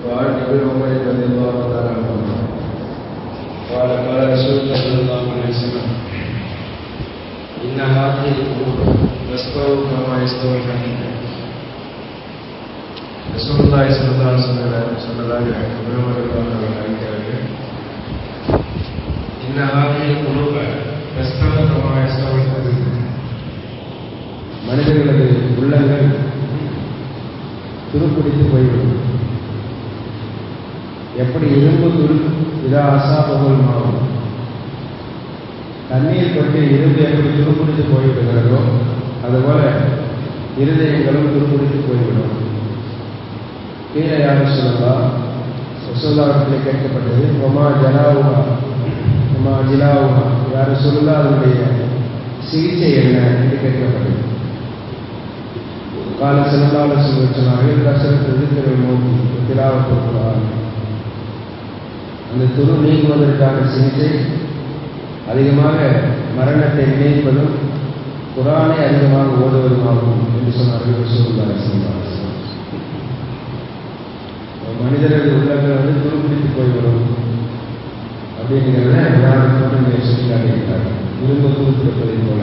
وعن ابي عمر رضي الله تعالى عنه قال قال رسول الله صلى الله عليه وسلم ان هذه القلوب تستوي كما يستوي الحديد رسول الله صلى الله عليه وسلم சொன்னதாக பெருமர்கள் அவர்கள் அறிவிக்கிறார்கள் இன்ன ஹாதிய குழுவ கஸ்தவ கமா எஸ்தவழ்கிறது மனிதர்களது உள்ளங்கள் துருப்பிடித்து போய்விடும் எப்படி இரும்பு துரு இதா அசாபகல் மாவும் தண்ணீர் பற்றி இரும்பு எப்படி துருப்பிடித்து போய்விடுகிறதோ அதுபோல இருதயங்களும் துருப்பிடித்து போய்விடும் கீழே யாரும் சொல்லலாம் ரசோல்லாவிடத்தில் கேட்கப்பட்டது ஒமா ஜலாவுமா ஒமா ஜிலாவுமா யாரும் சொல்லலாம் அதனுடைய சிகிச்சை என்ன என்று கேட்கப்பட்டது கால செல்லால சொல்லி சொன்னார்கள் கசரத்து இருக்கிற நோக்கி திராவப்படுகிறார் அந்த துரு நீங்குவதற்கான சிகிச்சை அதிகமாக மரணத்தை நினைப்பதும் குரானை அதிகமாக ஓதுவதுமாகும் என்று சொன்னார்கள் ரசூலுல்லாஹி ஸல்லல்லாஹு அலைஹி வஸல்லம் மனிதர்கள் உள்ளங்கள் வந்து துருப்பிடித்து போய்விடும் அப்படிங்கிறத உதாரணத்தோடு இங்கே சொல்லி காட்டியிருக்கிறார்கள் இரும்பு துருப்பிடிப்பதை போல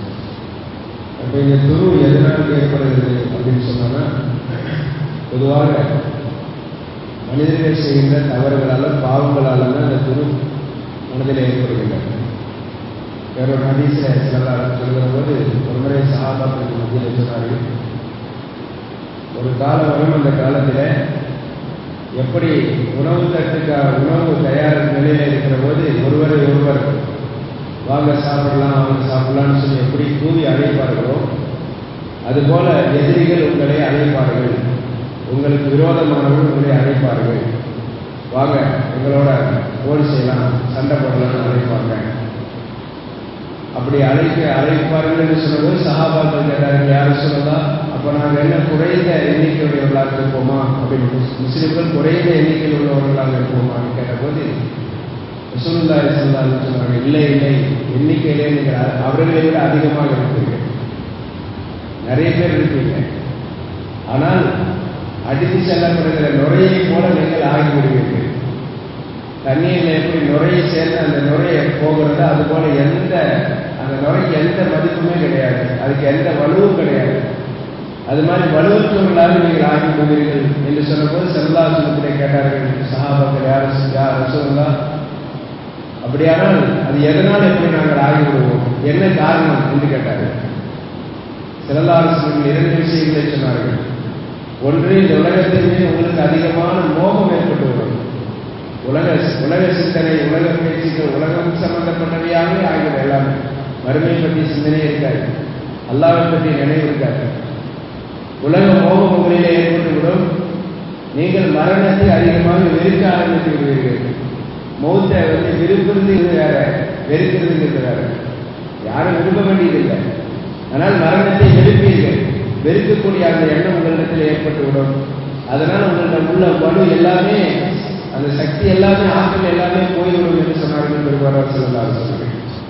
அப்போ இந்த துரு எதனால் ஏற்படுகிறது அப்படின்னு சொன்னோன்னா பொதுவாக மனிதர்கள் செய்கின்ற தவறுகளால் பாவங்களால் தான் அந்த துரு மனதில் ஏற்படுகின்றன வேறொரு ஹதீஸில் சிலர் சொல்கிற போது ஒரு முறை சகாபாக்களுக்கு மத்தியில் சொன்னார்கள் ஒரு காலம் வரும் அந்த காலத்தில் எப்படி உணவு தட்டுக்காக உணவு தயார் நிலையில் இருக்கிற போது ஒருவரை ஒருவர் வாங்க சாப்பிடலாம் அவங்க சாப்பிடலாம்னு சொல்லி எப்படி கூவி அழைப்பார்களோ அதுபோல எதிரிகள் உங்களை அழைப்பார்கள் உங்களுக்கு விரோதமானவர்கள் உங்களை அழைப்பார்கள் வாங்க எங்களோட போர் செய்யலாம் சண்டை போடலாம்னு அழைப்பாங்க அப்படி அழைக்க அழைப்பார்கள் என்று சொன்னபோது சகாபாக்கள் கேட்டார்கள் யாரும் சொல்லலாம் அப்போ நாங்கள் என்ன குறைந்த எண்ணிக்கையுடையவர்களாக இருப்போமா அப்படின்னு முஸ்லிம்கள் குறைந்த எண்ணிக்கையில் உள்ளவர்களாக இருப்போமான்னு கேட்டபோது ரசூலுல்லாஹி ஸல்லல்லாஹு அலைஹி சொன்னாங்க இல்லை இல்லை எண்ணிக்கையிலே நீங்கள் அவர்களை விட அதிகமாக இருப்பீர்கள் நிறைய பேர் இருப்பீங்க ஆனால் அடித்து செல்லப்படுகிற நுரையை போல நீங்கள் ஆகிவிடுவீர்கள் தண்ணீரில் எப்படி நுரையை சேர்ந்து அந்த நுரையை போகிறதோ அது போல எந்த அந்த நுரைக்கு எந்த மதிப்புமே கிடையாது அதுக்கு எந்த வலுவும் கிடையாது அது மாதிரி வலுவற்றவர்களாக நீங்கள் ஆகி போவீர்கள் என்று சொன்னபோது செல்லாசுலத்திலே கேட்டார்கள் சஹாபாக்கள் யார் யார் ரசூல்லா அப்படியானால் அது எதனால் எப்படி நாங்கள் ஆகிவிடுவோம் என்ன காரணம் என்று கேட்டார்கள் சிறந்தாரசர்கள் இரண்டு விஷயங்களை சொன்னார்கள் ஒன்று இந்த உலகத்தின் மீது உங்களுக்கு அதிகமான மோகம் ஏற்பட்டுவிடும் உலக உலக சிந்தனை உலக பேச்சுக்கள் உலகம் சம்பந்தப்பட்டவையாகவே ஆகிவிடும் எல்லாமே மறுமை பற்றி சிந்தனை இருக்காது அல்லாவை பற்றி நினைவு இருக்காது உலக மோகம் உங்களிலே ஏற்பட்டுவிடும் நீங்கள் மரணத்தை அதிகமாக வெறுக்க ஆரம்பித்து விடுவீர்கள் மௌத்தை வந்து விரும்புறது வேற வெறுக்கிறதுங்கிறது வேற யாரும் விரும்ப வேண்டியதில்லை ஆனால் மரணத்தை வெறுப்பீர்கள் வெறுக்கக்கூடிய அந்த எண்ணம் உங்களிடத்தில் ஏற்பட்டுவிடும் அதனால் உங்களிடம் உள்ள வலு எல்லாமே அந்த சக்தி எல்லாமே ஆற்றல் எல்லாமே போய்விடும் என்று சொன்னார்கள் பெருமாள் சொல்லலாம் சொன்னார்கள்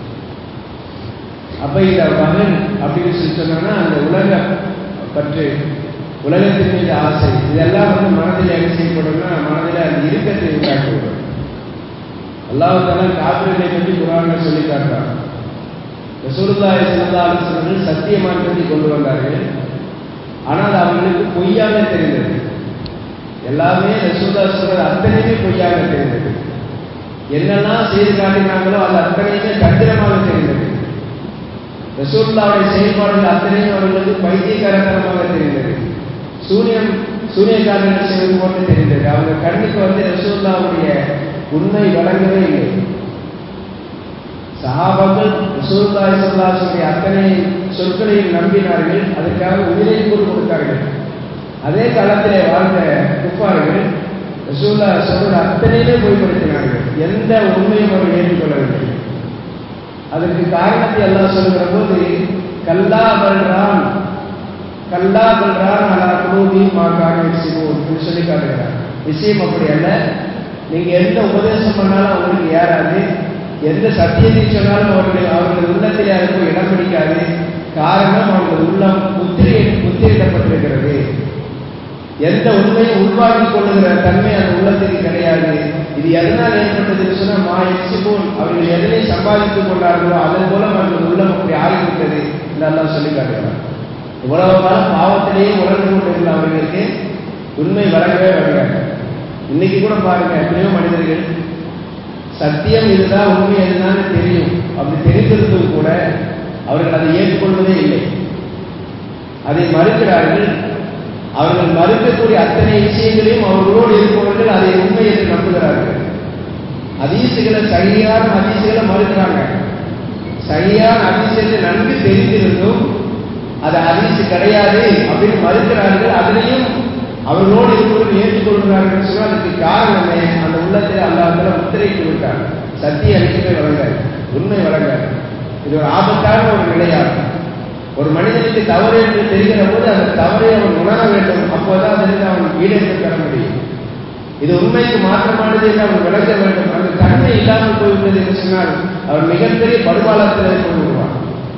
அப்ப இந்த மகன் அப்படின்னு சொல்லி சொன்னா அந்த உலக பற்று உலகத்தின் மீது ஆசை இதெல்லாம் வந்து மனதில் என்ன செய்யப்படும்னா மனதில் அந்த இறுக்கத்தை உண்டாக்கிவிடும் அல்லாஹால காப்பிரிகளை பற்றி குரான சொல்லி காட்டுறான் ரசூலுல்லாஹி ஸல்லல்லாஹு அலைஹி வஸல்லம் சத்திய மார்க்கத்தை கொண்டு வந்தார்கள் ஆனால் அவர்களுக்கு பொய்யாக தெரிந்தது எல்லாமே ரசூல்லா சொல்றது அத்தனையுமே பொய்யாக தெரிந்தது என்னெல்லாம் செய்து காட்டினாங்களோ அது அத்தனையுமே தந்திரமாக தெரிந்தது ரசூல்லாவுடைய செயல்பாடுகள் அத்தனையும் அவர்களுக்கு பைத்தியகாரத்தனமாக தெரிந்தது சூனியம் சூனியக்காரர்கள் செய்வது போட்டு தெரிந்தது அவங்க கண்ணுக்கு வந்து ரசூல்லாவுடைய உண்மை வழங்கவே இல்லை சஹாபாக்கள் ரசூல்லாய் சொல்லாசுடைய அத்தனை சொற்களையும் நம்பினார்கள் அதற்காக உயிரை கூட கொடுத்தார்கள் அதே காலத்திலே வாழ்ந்த குப்பார்கள் ரசூல்லா சொல்ற அத்தனையுமே பொய்ப்படுத்தினார்கள் எந்த உண்மையும் அவர் ஏற்றுக்கொள்ளவில்லை அதற்கு காரணத்தை எல்லாம் சொல்கிற போது கல்லா பல்றான் கல்லா பல்றான் அலா குலூபி மாக்கான சிவோன் என்று சொல்லி காட்டுகிறார் விஷயம் அப்படி அல்ல நீங்க எந்த உபதேசம் பண்ணாலும் அவங்களுக்கு ஏறாது எந்த சத்தியத்தை சொன்னாலும் அவர்கள் அவர்கள் உள்ளத்தில் யாருக்கும் இடம் பிடிக்காது காரணம் அவர்கள் உள்ளம் முத்திரை முத்திரையிடப்பட்டிருக்கிறது எந்த உண்மையும் உள்வாங்கிக் கொள்ளுகிற தன்மை அந்த உள்ளத்துக்கு கிடையாது இது எதனால் ஏற்பட்டதுன்னு சொன்னா மா எக்ஸிபோல் அவர்கள் எதனை சம்பாதித்துக் கொண்டார்களோ அதன் மூலம் அவர்கள் உள்ளம் அப்படி ஆகிவிட்டது என்றெல்லாம் சொல்லி காட்டுகிறார் இவ்வளவு காலம் பாவத்திலேயே உணர்ந்து கொண்டிருந்த அவர்களுக்கு உண்மை வழங்கவே வழங்காது இன்னைக்கு கூட பாருங்க எத்தனையோ மனிதர்கள் சத்தியம் இதுதான் உண்மை அதுதான் தெரியும் அப்படி தெரிந்திருந்தும் கூட அவர்கள் அதை ஏற்றுக்கொள்வதே இல்லை அதை மறுக்கிறார்கள் அவர்கள் மறுக்கக்கூடிய அத்தனை விஷயங்களையும் அவர்களோடு இருப்பவர்கள் அதை உண்மை என்று நம்புகிறார்கள் அதீசுகளை சரியான அதிசயங்களை மறுக்கிறாங்க சரியான அதிசயத்தை நன்கு தெரிந்திருந்தும் அது அதிசு கிடையாது அப்படின்னு மறுக்கிறார்கள் அதனையும் அவர்களோடு இருப்பவர்கள் ஏற்றுக்கொள்கிறார்கள் சொன்னால் அதுக்கு காரணமே அந்த உள்ளத்தில் அல்லாஹ் முத்திரைக்கு விட்டார் சத்திய அனைத்துமே வழங்காது உண்மை வழங்காது இது ஒரு ஆபத்தான ஒரு நிலையாகும் ஒரு மனிதனுக்கு தவறு என்று தெரிகிற போது அந்த தவறை அவன் உணர வேண்டும் அப்போதான் அதற்கு அவன் ஈடேற்று பெற முடியும் இது உண்மைக்கு மாற்றமானது என்று அவன் விளங்க வேண்டும் அந்த தன்மை இல்லாமல் போய்விட்டது என்று சொன்னால் அவன் மிகப்பெரிய படுபாலத்தில் கொண்டு விடுவான்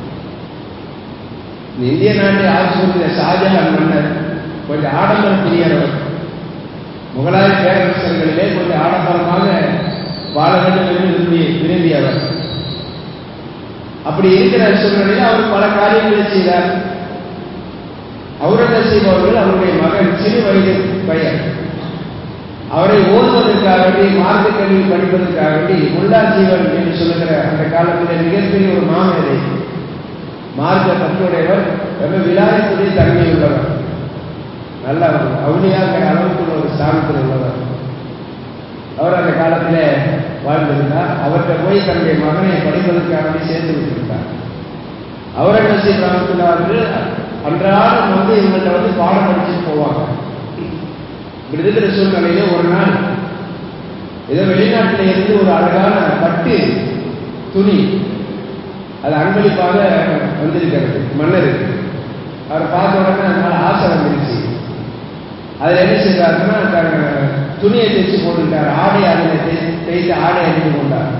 இந்த இந்திய நாட்டை ஆட்சி புரிந்த ஷாஜஹான் மன்னர் கொஞ்சம் ஆடம்பர பிரியரவர் முகலாய பேரரசர்களிலே கொஞ்சம் ஆடம்பரமாக வாழ வேண்டும் என்று விரும்பி விரும்பியவர் அப்படி இருக்கிற சூழ்நிலையில் அவர் பல காரியங்களை செய்தார் அவுரங்கசீப் அவர்கள் அவருடைய மகன் சிறு வயது பையன் அவரை ஓதுவதற்காக வேண்டி மார்க்க கல்வி படிப்பதற்காக வேண்டி முல்லா ஜீவன் என்று சொல்லுகிற அந்த காலத்தில் மிகப்பெரிய ஒரு மாமேதை மார்க்க கற்றுடையவர் ரொம்ப விலாயத்துடைய தன்மை உள்ளவர் நல்ல அவுளியாங்கிற அளவுக்குள்ள ஒரு ஸ்தானத்தில் உள்ளவர் அவர் அந்த காலத்தில் வாழ்ந்திருந்தார் அவர்கிட்ட போய் தன்னுடைய மகனை படிப்பதற்காக சேர்ந்து விட்டிருந்தார் அவுரங்கசீப் ராமத்துல்லா அவர்கள் அன்றாடம் வந்து இவங்கள்ட்ட வந்து பாடம் படிச்சுட்டு போவாங்க இப்படி இருக்கிற சூழ்நிலையில ஒரு நாள் ஏதோ வெளிநாட்டில இருந்து ஒரு அழகான பட்டு துணி அது அன்பளிப்பாக வந்திருக்கிறது மன்னருக்கு அவர் பார்த்த உடனே அதனால ஆசை வந்துருச்சு அதில் என்ன செய்தாருன்னா துணியை தைச்சு போட்டுட்டார் ஆடை அதில் தேய்த்து ஆடை அணிந்து கொண்டார்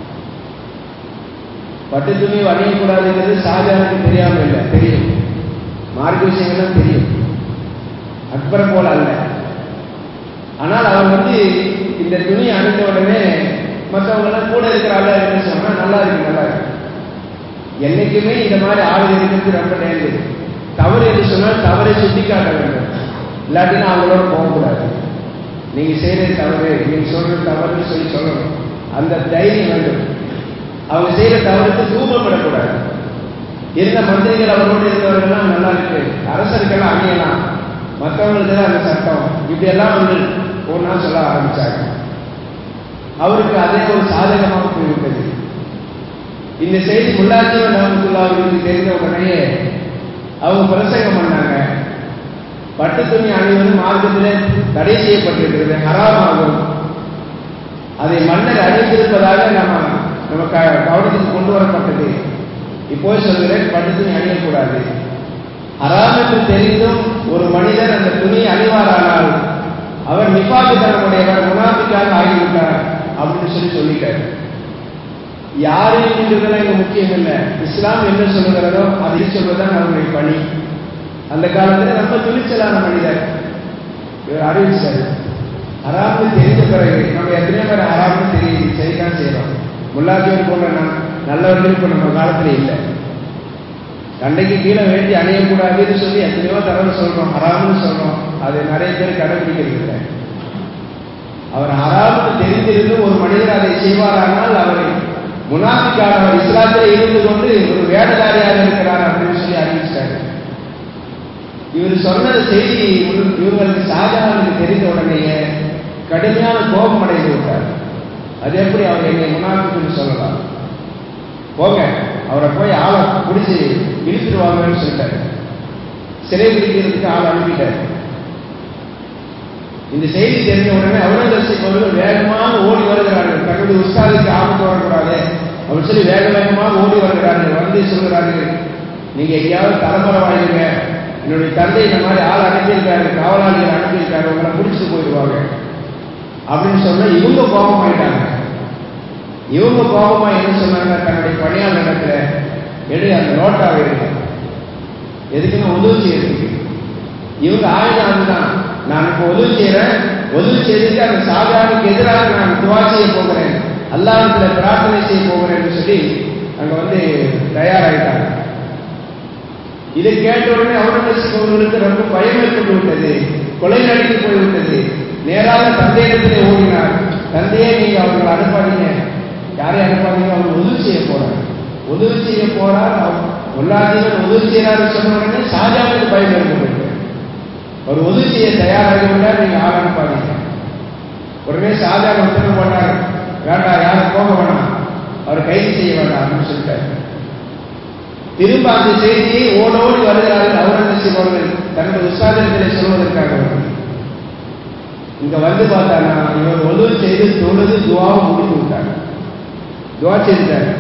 பட்டு துணி அணியக்கூடாதுங்கிறது ஷாஜானுக்கு தெரியாம இல்லை தெரியும் மார்க்க விஷயங்கள்லாம் தெரியும் அக்பரை போல அல்ல ஆனால் அவர் வந்து இந்த துணி அணிந்த உடனே மற்றவங்கெல்லாம் கூட இருக்கிற ஆளா என்ன சொன்னா நல்லா இருக்கு நல்லா இருக்கு என்னைக்குமே இந்த மாதிரி ஆள் இருக்கிறது ரொம்ப நேர்ந்தது தவறு என்று சொன்னால் தவறை சுட்டி காட்ட வேண்டும் இல்லாட்டினா அவங்களோட போகக்கூடாது நீங்க செய்யறது தவறு நீங்க சொல்றது தவறுன்னு சொல்லி சொல்லணும் அந்த தைரியம் வேண்டும் அவங்க செய்யற தவறுக்கு தூபப்படக்கூடாது இருந்த மந்திரிகள் அவரோடு இருந்தவர்கள்லாம் நல்லா இருக்கு அரசர்கள்லாம் அணியலாம் மற்றவங்களுக்கு தான் அந்த சட்டம் இப்படி எல்லாம் வந்து ஒன்றா சொல்ல ஆரம்பிச்சாங்க அவருக்கு அதே ஒரு சாதகமாக போய்விட்டது இந்த செய்தி முல்லாஜீவன் ரஹமத்துல்லா அவர்களுக்கு தெரிந்த உடனே அவங்க பிரசங்கம் பண்ணாங்க பட்டு துணி அணிவது மார்க்கத்திலே தடை செய்யப்பட்டிருக்கிறது ஹராமாகும் அதை மன்னர் அணிந்திருப்பதாக நம்ம நம்ம கவனத்துக்கு கொண்டு வரப்பட்டது இப்போ சொல்கிறேன் பட்டு துணி அணியக்கூடாது ஹராம் என்று தெரிந்தும் ஒரு மனிதர் அந்த துணியை அணிவாரானால் அவர் நிப்பாக்கு தரமுடையவர் முனாபிக்காக ஆகிவிட்டார் அப்படின்னு சொல்லி சொல்லிட்டார் யாரையும் என்றதெல்லாம் இங்க முக்கியம் இல்லை இஸ்லாம் என்ன சொல்லுகிறதோ அதை சொல்வதுதான் அவருடைய பணி அந்த காலத்துல ரொம்ப துணிச்சலான மனிதர் இவர் அறிவிச்சாரு ஹராம்னு தெரிஞ்ச பிறகு நம்ம எத்தனை பேர் ஹராம்னு தெரியுது சரிதான் செய்யறோம் முல்லாஜியர் போன்ற நல்லவர்கள் இப்ப நம்ம காலத்துல இல்லை கண்டைக்கு கீழே வேண்டி அணையக்கூடாதுன்னு சொல்லி எத்தனையோ தடவை சொல்றோம் ஹராம்னு சொல்றோம் அது நிறைய பேர் கடைபிடிக்கிறது இல்லை அவர் ஹராம்னு தெரிந்திருந்து ஒரு மனிதர் அதை செய்வாரானால் அவரை முனாபிக்கானவர் இஸ்லாத்தில் இருந்து கொண்டு ஒரு வேடதாரியாக இருக்கிறார் அப்படின்னு சொல்லி அறிவிச்சிட்டாரு இவர் சொன்ன செய்தி இவங்களுக்கு ஷாஜஹானுக்கு தெரிந்த உடனேயே கடுமையான கோபம் அடைந்து விட்டார் அது எப்படி அவர் என்னை முனாபிக்குன்னு சொல்லலாம் போங்க அவரை போய் ஆளை பிடிச்சி இழுத்துட்டு வாங்கன்னு சொல்லிட்டாரு சிறை பிடிக்கிறதுக்கு ஆள் அனுப்பிட்டார் இந்த செய்தி தெரிஞ்ச உடனே அவுரங்கசீப் அவர்கள் வேகமாக ஓடி வருகிறார்கள் தங்களுடைய உஸ்தாதுக்கு ஆபத்து வரக்கூடாது அவர் சொல்லி வேக வேகமாக ஓடி வருகிறார்கள் வந்து சொல்கிறார்கள் நீங்க எங்கேயாவது தலைமுறை வாங்கிங்க என்னுடைய தந்தை இந்த மாதிரி ஆள் அனுப்பியிருக்காரு காவலாளிகள் அனுப்பியிருக்காரு உங்களை பிடிச்சிட்டு போயிடுவாங்க அப்படின்னு சொன்னா இவங்க கோபமாயிட்டாங்க இவங்க கோபமா என்ன சொன்னாங்க தன்னுடைய பணியாளர் இடத்துல எடு அந்த நோட்டாவை எடுங்க எதுக்குன்னு உதவி செய்யறதுக்கு இவங்க ஆயுதம் அதுதான் நான் இப்போ உதவி செய்யறேன் உதவி செய்துட்டு அந்த சாதாவுக்கு எதிராக நான் துவா செய்ய போகிறேன் அல்லாஹ்விடத்துல பிரார்த்தனை செய்ய போகிறேன்னு சொல்லி அங்க வந்து தயாராயிட்டாங்க இதை கேட்ட உடனே அவுரங்கசீப் அவர்களுக்கு ரொம்ப பயம் ஏற்பட்டு விட்டது கொலை நடித்து போய்விட்டது நேராக தந்தையிடத்திலே ஓடினார் தந்தையே நீங்க அவங்களை அனுப்பாதீங்க யாரையும் அனுப்பாதீங்க அவங்க உதவி செய்ய போறார் உதவி செய்ய போறார் பொல்லாதீவன் உதவி செய்யறாரு சொன்ன உடனே ஷாஜாவுக்கு பயம் ஏற்பட்டு அவர் உதவி செய்ய தயாராகி விட்டார் நீங்க ஆள் அனுப்பாதீங்க உடனே ஷாஜா உத்தரவு போட்டார் வேண்டாம் யாரும் போக வேணாம் அவர் கைது செய்ய வேண்டாம் அப்படின்னு சொல்லிட்டாரு திரும்ப அந்த செய்தியை ஓடோடி வருகிறார்கள் அவுரங்கசீப் அவர்கள் தன்னுடைய உஸ்தாதத்திலே சொல்வதற்காக அவர்கள் இங்க வந்து பார்த்தானா இவர் உதவி செய்து தொழுது துவாவும் முடித்து விட்டார் துவா செய்துட்டார்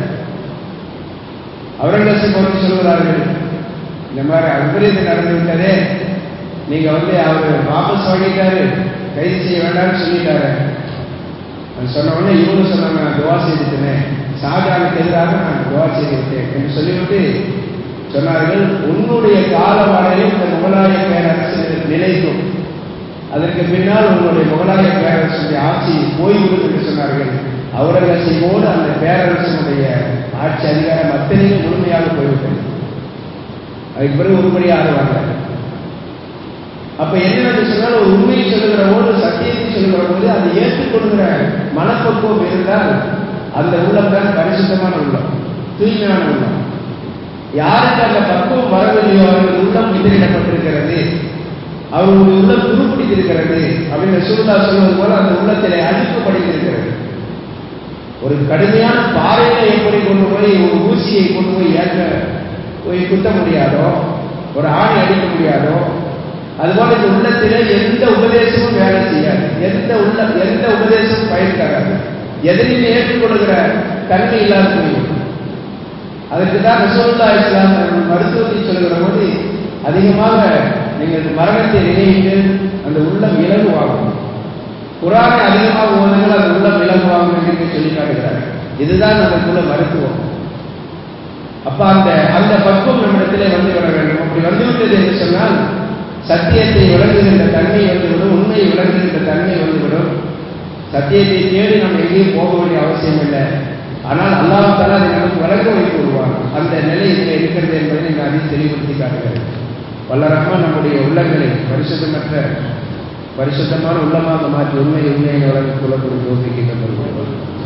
அவுரங்கசீப் அவர்கள் சொல்கிறார்கள் இந்த மாதிரி அற்புதம் நடந்து விட்டதே நீங்க வந்து அவர் வாபஸ் வாங்கிட்டாரு கைது செய்ய வேண்டாம்னு சொல்லிட்டாரு அது சொன்ன உடனே இவங்க சொன்னாங்க நான் துவா செய்துட்டேன் ஷாஜானுக்கு எதிராக நான் துவா செய்து விட்டேன் என்று சொல்லிவிட்டு சொன்னார்கள் உன்னுடைய கால வரையும் இந்த முகலாய பேரரசு நிலைக்கும் அதற்கு பின்னால் உங்களுடைய முகலாய பேரரசுடைய ஆட்சி போய்விடும் என்று சொன்னார்கள் அவுரங்கசீபோடு அந்த பேரரசனுடைய ஆட்சி அதிகாரம் அத்தனையும் முழுமையாக போய்விட்டது அதுக்கு பிறகு உருப்படியாக வரல அப்ப என்னென்னு சொன்னால் ஒரு உண்மையை சொல்லுகிற போது சத்தியத்தை சொல்லுகிற போது அதை ஏற்றுக்கொள்கிற மனப்பக்குவம் இருந்தால் அந்த உள்ளம் தான் பரிசுத்தமான உள்ளம் தூய்மையான உள்ளம் யாருக்கு அந்த பக்குவம் வரவில்லையோ அவர்கள் உள்ளம் எதிரிடப்பட்டிருக்கிறது அவர்களுடைய உள்ளம் துருப்பிடித்திருக்கிறது அப்படின்னு சூழ்நா சொல்வது போல அந்த உள்ளத்திலே அழுக்கு படித்திருக்கிறது ஒரு கடுமையான பாறையில எப்படி கொண்டு போய் ஒரு ஊசியை கொண்டு போய் ஏற்ற போய் குத்த முடியாதோ ஒரு ஆணை அடிக்க முடியாதோ அதுபோல இந்த உள்ளத்திலே எந்த உபதேசமும் வேலை செய்யாது எந்த உள்ள எந்த உபதேசமும் பயன் தராது எதையும் ஏற்றுக்கொள்கிற தன்மை இல்லாத போய்விடும் அதற்கு தான் ரசோல்லா இஸ்லாம் மருத்துவத்தை சொல்கிற போது அதிகமாக நீங்கள் மரணத்தை நினைத்து அந்த உள்ளம் இலகுவாகும் குரானை அதிகமாக ஓதுங்கள் அந்த உள்ளம் இலகுவாகும் என்று சொல்லி காட்டுகிறார் இதுதான் அதற்குள்ள மருத்துவம் அப்ப அந்த அந்த பக்குவம் நம்மிடத்திலே வந்து விட வேண்டும் அப்படி வந்துவிட்டது என்று சொன்னால் சத்தியத்தை விளங்குகின்ற தன்மை வந்துவிடும் உண்மையை விளங்குகின்ற தன்மை வந்துவிடும் சத்தியத்தை தேடி நாம் எங்கேயும் போக வேண்டிய அவசியம் இல்லை ஆனால் அல்லாஹால அதை நமக்கு வழங்க வைத்து விடுவான் அந்த நிலை இதில் இருக்கிறது என்பதை நீங்கள் அதில் தெளிவுபடுத்தி காட்டுகிறது வல்லரமா நம்முடைய உள்ளங்களை பரிசுத்தமற்ற பரிசுத்தமான உள்ளமாக மாற்றி உண்மை உண்மையை வழங்கிக் கொள்ளக்கூடிய யோசிக்கின்ற